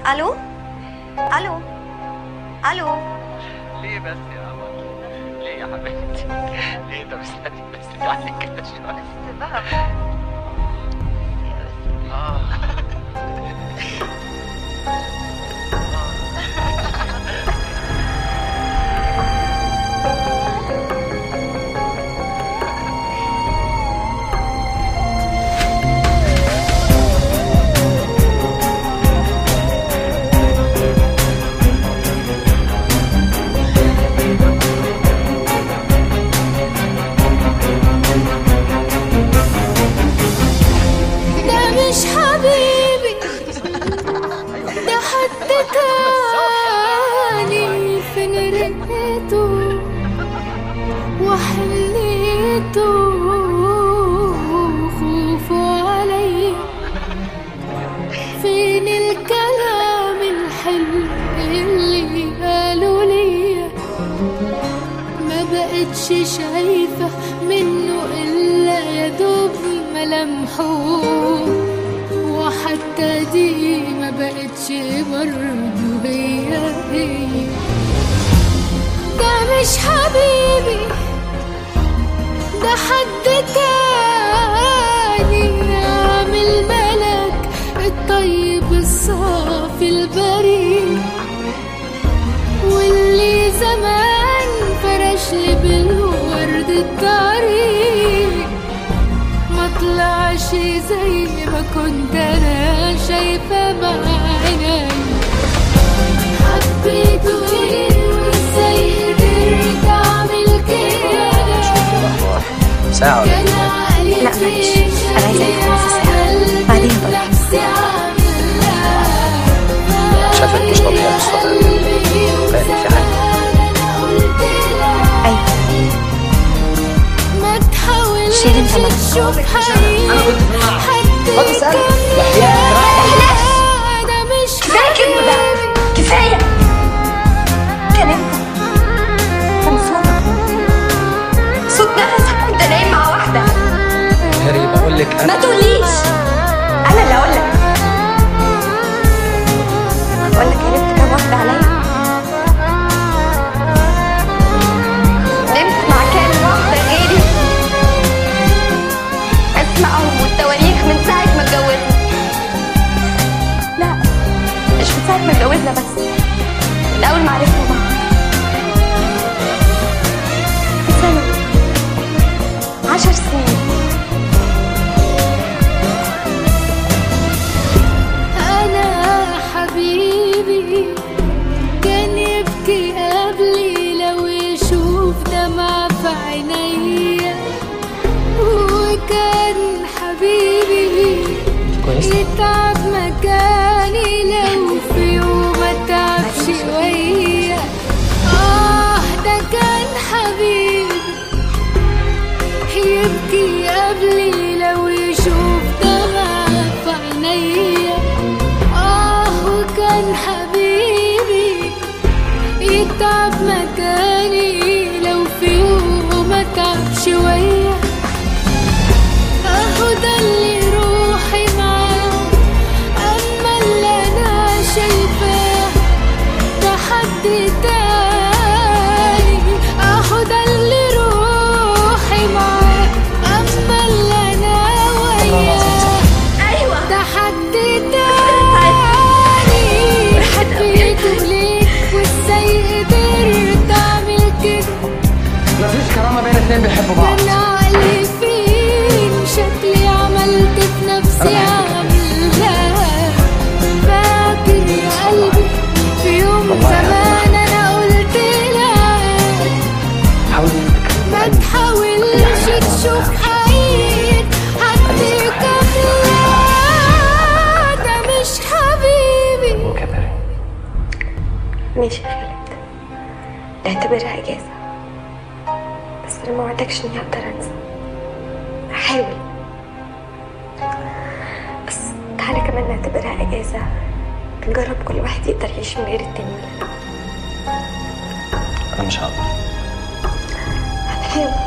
الو الو الو ليه بس يا قمر ليه يا حبيبتي ليه طب استني بس تعالي كده شويه بقى اه ده مش حبيبي ده حد تاني فين رقته وحنيته خوفه علي فين الكلام الحلو اللي قالوا ليا ما بقتش شايفة منه إلا يا دوب ملامحه وحتى دي ما بقتش برضه هي هي ده مش حبيبي ده حد تاني عامل ملك الطيب الصافي البريء واللي زمان فرش لي بالورد الطريق ما طلعش زي ما كنت انا شايفه بعيني حبيته ايه وازاي قدرت اعمل كده ساعة ولا كان عقلي لا، معلش. أنا عايزة أتكلم في ساعة. بعدين بقى. شكلك مش طبيعي مش طبيعي لا، في حاجة. ايوه ما تحاولش شيل انت معاك. تشوف حقيقي حد ده مش كفايه كده بقى كفايه كان انت كان صوتك صوت نفسك وانت نايم مع واحده هاري بقول لك ما انا تقوليش انا اللي اقول لك اقول لك عرفت كام واحده عليا نمت مع كام واحده غيري اسمائهم والتواريخ من ساعه ما اتجوزنا لا مش من ساعه ما اتجوزنا بس من اول ما عرفنا بعض سنه عشر سنين أنا حبيبي كان يبكي قبلي لو يشوف دمع في عينيا وكان حبيبي يتعب مكاني لو في يوم اتعب شوية آه ده كان حبيبي يبكي قبلي لو يشوف دمع في عينيا آه وكان حبيبي يتعب مكاني لو في يوم اتعب شوية اهو ده اللي روحي معاه اما اللي انا شايفاه ده حد تاني اهو ده اللي روحي معاه اما اللي انا وياه ايوه ده حد تاني حبيته ليك وازاي قدرت اعمل كده مفيش كرامة بين اتنين بيحبوا بعض كان عقلي فين شكلي عملت في نفسي عاملها فاكر يا قلبي في يوم والله يا زمان انا قلت لك حاولي ما تحاولش تشوف حقيقة حد كاملة ده مش حبيبي وكبري ماشي يا خالد اعتبرها اجازه بس انا ما وعدكش اني اقدر انسى هحاول بس تعالى كمان نعتبرها اجازه نجرب كل واحد يقدر يعيش من غير التاني انا مش هقدر هنحاول